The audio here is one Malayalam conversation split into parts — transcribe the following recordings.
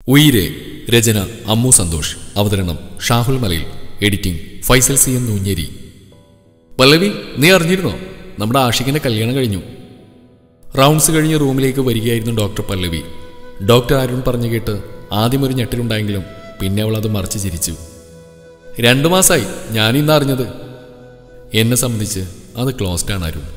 ഉയിരെ രചന അമ്മു സന്തോഷ് അവതരണം Shahul Malayil editing Faisal C M Nooncheri Pallavi നീ അറിഞ്ഞിരുന്നോ നമ്മുടെ ആഷിഖിന്റെ കല്യാണം കഴിഞ്ഞു റൗണ്ട്സ് കഴിഞ്ഞ് റൂമിലേക്ക് വരികയായിരുന്നു ഡോക്ടർ പല്ലവി ഡോക്ടർ അരുൺ പറഞ്ഞു കേട്ട് ആദ്യം ഒരു ഞെട്ടിലുണ്ടായെങ്കിലും പിന്നെ അവൾ അത് മറച്ച് ചിരിച്ചു രണ്ടു മാസമായി ഞാൻ ഇന്ന് അറിഞ്ഞത് എന്നെ സംബന്ധിച്ച് അത് ക്ലോസ്ഡ് ആണ് അരുൺ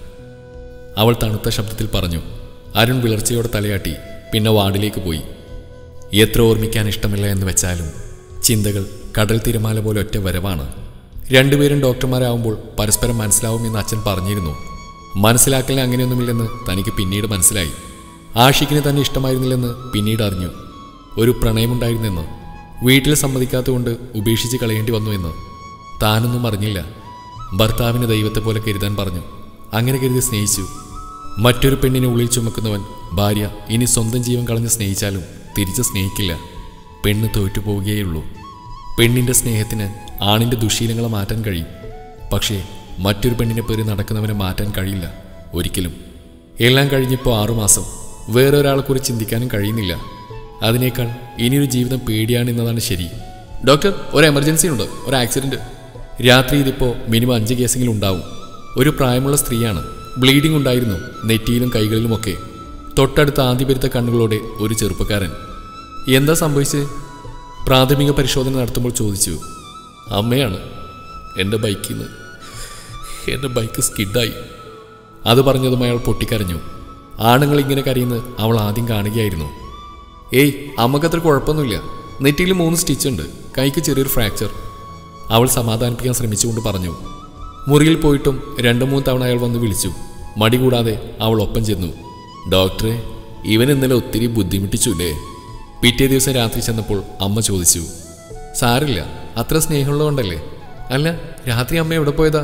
അവൾ തണുത്ത ശബ്ദത്തിൽ പറഞ്ഞു അരുൺ വിളർച്ചയോടെ തലയാട്ടി പിന്നെ വാർഡിലേക്ക് പോയി എത്ര ഓർമ്മിക്കാൻ ഇഷ്ടമില്ല എന്ന് വെച്ചാലും ചിന്തകൾ കടൽ തിരമാല പോലെ ഒറ്റ വരവാണ് രണ്ടുപേരും ഡോക്ടർമാരാവുമ്പോൾ പരസ്പരം മനസ്സിലാവുമെന്ന് അച്ഛൻ പറഞ്ഞിരുന്നു മനസ്സിലാക്കലിന് അങ്ങനെയൊന്നുമില്ലെന്ന് തനിക്ക് പിന്നീട് മനസ്സിലായി ആഷിക്കിന് തന്നെ ഇഷ്ടമായിരുന്നില്ലെന്ന് പിന്നീട് അറിഞ്ഞു ഒരു പ്രണയമുണ്ടായിരുന്നെന്ന് വീട്ടിൽ സമ്മതിക്കാത്തതുകൊണ്ട് ഉപേക്ഷിച്ച് കളയേണ്ടി വന്നു എന്ന് താനൊന്നും അറിഞ്ഞില്ല ഭർത്താവിന് ദൈവത്തെ പോലെ കരുതാൻ പറഞ്ഞു അങ്ങനെ കരുതി സ്നേഹിച്ചു മറ്റൊരു പെണ്ണിനെ ഉള്ളിൽ ചുമക്കുന്നവൻ ഭാര്യ ഇനി സ്വന്തം ജീവൻ കളഞ്ഞ് സ്നേഹിച്ചാലും തിരിച്ച് സ്നേഹിക്കില്ല പെണ്ണ് തോറ്റുപോവുകയുള്ളൂ പെണ്ണിന്റെ സ്നേഹത്തിന് ആണിന്റെ ദുശീലങ്ങളെ മാറ്റാൻ കഴിയും പക്ഷേ മറ്റൊരു പെണ്ണിനെ പേര് നടക്കുന്നവനെ മാറ്റാൻ കഴിയില്ല ഒരിക്കലും എല്ലാം കഴിഞ്ഞിപ്പോൾ ആറുമാസം വേറൊരാളെക്കുറിച്ച് ചിന്തിക്കാനും കഴിയുന്നില്ല അതിനേക്കാൾ ഇനിയൊരു ജീവിതം പേടിയാണെന്നതാണ് ശരി ഡോക്ടർ ഒരു എമർജൻസി ഉണ്ട് ഒരു ആക്സിഡന്റ് രാത്രി ഇതിപ്പോൾ മിനിമം അഞ്ച് കേസെങ്കിലും ഉണ്ടാവും ഒരു പ്രായമുള്ള സ്ത്രീയാണ് ബ്ലീഡിംഗ് ഉണ്ടായിരുന്നു നെറ്റിയിലും കൈകളിലുമൊക്കെ തൊട്ടടുത്ത ആദ്യപെരുത്ത കണ്ണുകളോടെ ഒരു ചെറുപ്പക്കാരൻ എന്താ സംഭവിച്ചത് പ്രാഥമിക പരിശോധന നടത്തുമ്പോൾ ചോദിച്ചു അമ്മയാണ് എൻ്റെ ബൈക്കിൽ നിന്ന് എൻ്റെ ബൈക്ക് സ്കിഡായി അത് പറഞ്ഞതും അയാൾ പൊട്ടിക്കരഞ്ഞു ആണുങ്ങൾ ഇങ്ങനെ കരയുന്നത് അവൾ ആദ്യം കാണുകയായിരുന്നു ഏയ് അമ്മക്കത്ര കുഴപ്പമൊന്നുമില്ല നെറ്റിയിൽ മൂന്ന് സ്റ്റിച്ച് ഉണ്ട് കൈക്ക് ചെറിയൊരു ഫ്രാക്ചർ അവൾ സമാധാനിപ്പിക്കാൻ ശ്രമിച്ചുകൊണ്ട് പറഞ്ഞു മുറിയിൽ പോയിട്ടും രണ്ടു മൂന്ന് തവണ അയാൾ വന്ന് വിളിച്ചു മടി കൂടാതെ അവൾ ഒപ്പം ചെന്നു ഡോക്ടറെ ഇവൻ ഇന്നലെ ഒത്തിരി ബുദ്ധിമുട്ടിച്ചുല്ലേ പിറ്റേ ദിവസം രാത്രി ചെന്നപ്പോൾ അമ്മ ചോദിച്ചു സാരില്ല അത്ര സ്നേഹമുള്ളതുകൊണ്ടല്ലേ അല്ല രാത്രി അമ്മ എവിടെ പോയതാ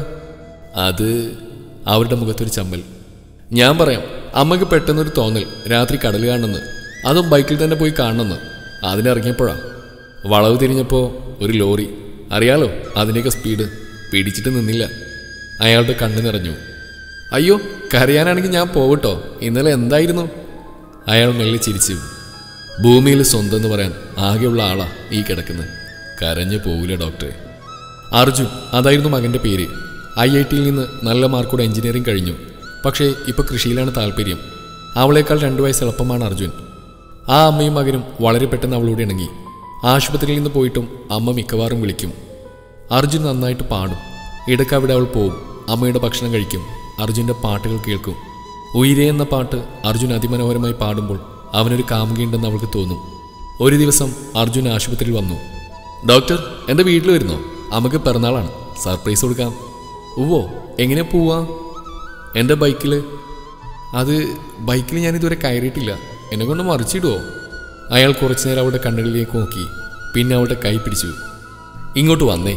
അത് അവരുടെ മുഖത്തൊരു ചമ്മൽ ഞാൻ പറയാം അമ്മയ്ക്ക് പെട്ടെന്നൊരു തോന്നൽ രാത്രി കടൽ കാണണമെന്ന് അതും ബൈക്കിൽ തന്നെ പോയി കാണണമെന്ന് അതിനിറങ്ങിയപ്പോഴാ വളവ് തിരിഞ്ഞപ്പോൾ ഒരു ലോറി അറിയാലോ അതിൻ്റെയൊക്കെ സ്പീഡ് പിടിച്ചിട്ട് നിന്നില്ല അയാളുടെ കണ്ണു നിറഞ്ഞു അയ്യോ കരയാനാണെങ്കിൽ ഞാൻ പോകട്ടോ ഇന്നലെ എന്തായിരുന്നു അയാൾ മെല്ലെ ചിരിച്ചു ഭൂമിയിൽ സ്വന്തം എന്ന് പറയാൻ ആകെയുള്ള ആളാ ഈ കിടക്കുന്നത് കരഞ്ഞു പോകില്ല ഡോക്ടറെ അർജുൻ അതായിരുന്നു മകന്റെ പേര് ഐ ഐ ടിയിൽ നിന്ന് നല്ല മാർക്കോടെ എഞ്ചിനീയറിംഗ് കഴിഞ്ഞു പക്ഷേ ഇപ്പോൾ കൃഷിയിലാണ് താല്പര്യം അവളേക്കാൾ രണ്ടു വയസ്സ് എളുപ്പമാണ് അർജുൻ ആ അമ്മയും മകനും വളരെ പെട്ടെന്ന് അവളോട് ഇണങ്ങി ആശുപത്രിയിൽ നിന്ന് പോയിട്ടും അമ്മ മിക്കവാറും വിളിക്കും അർജുൻ നന്നായിട്ട് പാടും ഇടയ്ക്ക് അവിടെ അവൾ പോവും അമ്മയുടെ ഭക്ഷണം കഴിക്കും അർജുൻ്റെ പാട്ടുകൾ കേൾക്കും ഉയരെ എന്ന പാട്ട് അർജുൻ അതിമനോഹരമായി പാടുമ്പോൾ അവനൊരു കാമുകയുണ്ടെന്ന് അവൾക്ക് തോന്നും ഒരു ദിവസം അർജുൻ ആശുപത്രിയിൽ വന്നു ഡോക്ടർ എൻ്റെ വീട്ടിൽ വരുന്നോ അമ്മക്ക് പിറന്നാളാണ് സർപ്രൈസ് കൊടുക്കാം ഉവ്വോ എങ്ങനെ പോവാ എൻ്റെ ബൈക്കിൽ അത് ബൈക്കിൽ ഞാൻ ഇതുവരെ കയറിയിട്ടില്ല എന്നെ കൊണ്ട് മറിച്ചിടുവോ അയാൾ കുറച്ചു നേരം അവളുടെ കണ്ണുകളിലേക്ക് നോക്കി പിന്നെ അവളുടെ കൈ പിടിച്ചു ഇങ്ങോട്ട് വന്നേ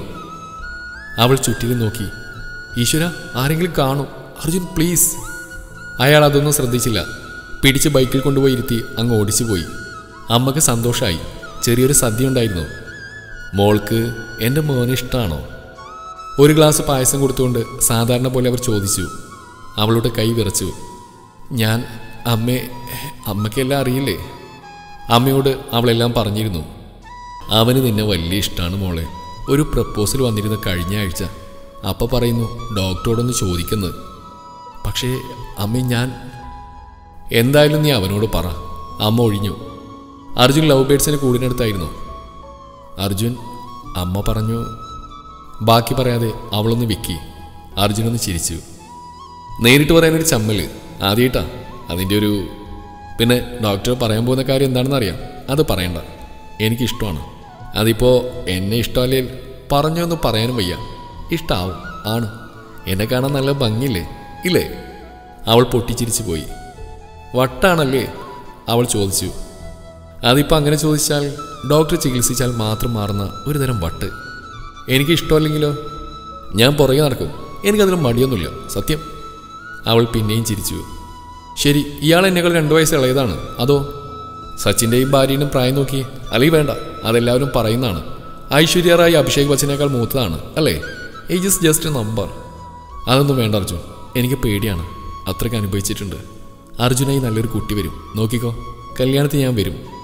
അവൾ ചുറ്റിലും നോക്കി ഈശ്വര ആരെങ്കിലും കാണും അർജുൻ പ്ലീസ് അയാൾ അതൊന്നും ശ്രദ്ധിച്ചില്ല പിടിച്ച് ബൈക്കിൽ കൊണ്ടുപോയി ഇരുത്തി അങ്ങ് ഓടിച്ചു പോയി അമ്മക്ക് സന്തോഷമായി ചെറിയൊരു സദ്യ ഉണ്ടായിരുന്നു മോൾക്ക് എൻ്റെ മോനെ ഇഷ്ടമാണോ ഒരു ഗ്ലാസ് പായസം കൊടുത്തുകൊണ്ട് സാധാരണ പോലെ അവർ ചോദിച്ചു അവളുടെ കൈ വിറച്ചു ഞാൻ അമ്മേ അമ്മയ്ക്കെല്ലാം അറിയില്ലേ അമ്മയോട് അവളെല്ലാം പറഞ്ഞിരുന്നു അവന് നിന്നെ വലിയ ഇഷ്ടമാണ് മോളെ ഒരു പ്രപ്പോസൽ വന്നിരുന്ന കഴിഞ്ഞ ആഴ്ച അപ്പ പറയുന്നു ഡോക്ടറോടൊന്ന് ചോദിക്കുന്നത് പക്ഷേ അമ്മ ഞാൻ എന്തായാലും നീ അവനോട് പറ അമ്മ ഒഴിഞ്ഞു അർജുൻ ലവ് ബേഡ്സിന് കൂടിനടുത്തായിരുന്നു അർജുൻ അമ്മ പറഞ്ഞു ബാക്കി പറയാതെ അവളൊന്ന് വിക്കി അർജുനൊന്ന് ചിരിച്ചു നേരിട്ട് പറയാനൊരു ചമ്മല് ആദ്യമായിട്ടാ അതിൻ്റെ ഒരു പിന്നെ ഡോക്ടർ പറയാൻ പോകുന്ന കാര്യം എന്താണെന്ന് അറിയാം അത് പറയണ്ട എനിക്കിഷ്ടമാണ് അതിപ്പോൾ എന്നെ ഇഷ്ടമല്ലേ പറഞ്ഞൊന്ന് പറയാനും വയ്യ ഇഷ്ടാവും ആണ് എന്നെ കാണാൻ നല്ല ഭംഗിയില്ലേ ഇല്ലേ അവൾ പൊട്ടിച്ചിരിച്ചു പോയി വട്ടാണല്ലേ അവൾ ചോദിച്ചു അതിപ്പോൾ അങ്ങനെ ചോദിച്ചാൽ ഡോക്ടർ ചികിത്സിച്ചാൽ മാത്രം മാറുന്ന ഒരു തരം വട്ട് എനിക്ക് ഇഷ്ടമല്ലെങ്കിലോ ഞാൻ പുറകെ നടക്കും എനിക്കതിന് മടിയൊന്നുമില്ല സത്യം അവൾ പിന്നെയും ചിരിച്ചു ശരി ഇയാൾ എന്നെക്കാൾ രണ്ടു വയസ്സ് ഇളയതാണ് അതോ സച്ചിൻ്റെയും ഭാര്യയുടെയും പ്രായം നോക്കി അല്ലെങ്കിൽ വേണ്ട അതെല്ലാവരും പറയുന്നതാണ് ഐശ്വര്യ റായ് അഭിഷേക് ബച്ചനേക്കാൾ മൂത്തതാണ് അല്ലേ age is just a number അതൊന്നും വേണ്ട അർജുൻ എനിക്ക് പേടിയാണ് അത്രയ്ക്ക് അനുഭവിച്ചിട്ടുണ്ട് അർജുനായി നല്ലൊരു കുട്ടി വരും നോക്കിക്കോ കല്യാണത്തിന് ഞാൻ വരും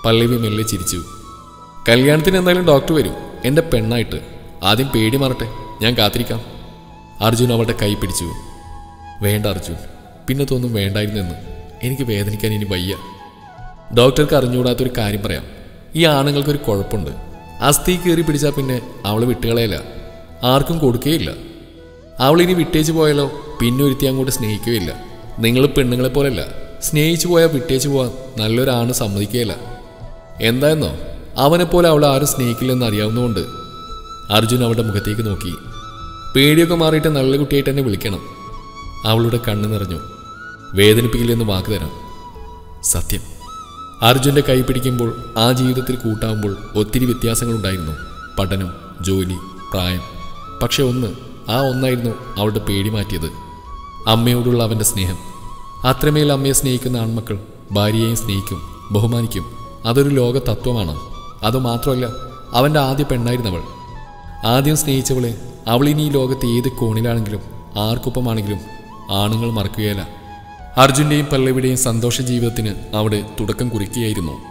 പല്ലവി മെല്ലെ ചിരിച്ചു കല്യാണത്തിന് എന്തായാലും ഡോക്ടർ വരും എൻ്റെ പെണ്ണായിട്ട് ആദ്യം പേടി മാറട്ടെ ഞാൻ കാത്തിരിക്കാം അർജുൻ അവളുടെ കൈ പിടിച്ചു വേണ്ട അർജുൻ പിന്നെ തോന്നും വേണ്ടായിരുന്നെന്ന് എനിക്ക് വേദനിക്കാൻ ഇനി വയ്യ ഡോക്ടർക്ക് അറിഞ്ഞുകൂടാത്തൊരു കാര്യം പറയാം ഈ ആണുങ്ങൾക്കൊരു കുഴപ്പമുണ്ട് അസ്ഥി കയറി പിടിച്ചാൽ പിന്നെ അവൾ വിട്ടുകളയല്ല ആർക്കും കൊടുക്കുകയില്ല അവൾ ഇനി വിട്ടേച്ച് പോയാലോ പിന്നെ ഒരുത്തി അങ്ങോട്ട് സ്നേഹിക്കുകയില്ല നിങ്ങൾ പെണ്ണുങ്ങളെ പോലല്ല സ്നേഹിച്ചു പോയാൽ വിട്ടേച്ച് പോവാൻ നല്ലൊരാണ് സമ്മതിക്കുകയില്ല എന്തായെന്നോ അവനെപ്പോലെ അവൾ ആരും സ്നേഹിക്കില്ലെന്ന് അറിയാവുന്നതുകൊണ്ട് അർജുൻ അവളുടെ മുഖത്തേക്ക് നോക്കി പേടിയൊക്കെ മാറിയിട്ട് നല്ല കുട്ടിയായിട്ട് എന്നെ വിളിക്കണം അവളുടെ കണ്ണ് നിറഞ്ഞു വേദനിപ്പിക്കില്ലെന്ന് വാക്ക് തരാം സത്യം അർജുൻ്റെ കൈ പിടിക്കുമ്പോൾ ആ ജീവിതത്തിൽ കൂട്ടാവുമ്പോൾ ഒത്തിരി വ്യത്യാസങ്ങളുണ്ടായിരുന്നു പഠനം ജോലി പ്രായം പക്ഷെ ഒന്ന് ആ ഒന്നായിരുന്നു അവളുടെ പേടി മാറ്റിയത് അമ്മയോടുള്ള അവൻ്റെ സ്നേഹം അത്രമേൽ അമ്മയെ സ്നേഹിക്കുന്ന ആൺമക്കൾ ഭാര്യയെയും സ്നേഹിക്കും ബഹുമാനിക്കും അതൊരു ലോക തത്വമാണ് അതുമാത്രമല്ല അവൻ്റെ ആദ്യ പെണ്ണായിരുന്നവൾ ആദ്യം സ്നേഹിച്ചവളെ അവളിനി ഈ ലോകത്ത് ഏത് കോണിലാണെങ്കിലും ആർക്കൊപ്പമാണെങ്കിലും ആണുങ്ങൾ മറക്കുകയല്ല അർജുൻ്റെയും പല്ലവിയുടെയും സന്തോഷ ജീവിതത്തിന് അവിടെ തുടക്കം കുറിക്കുകയായിരുന്നു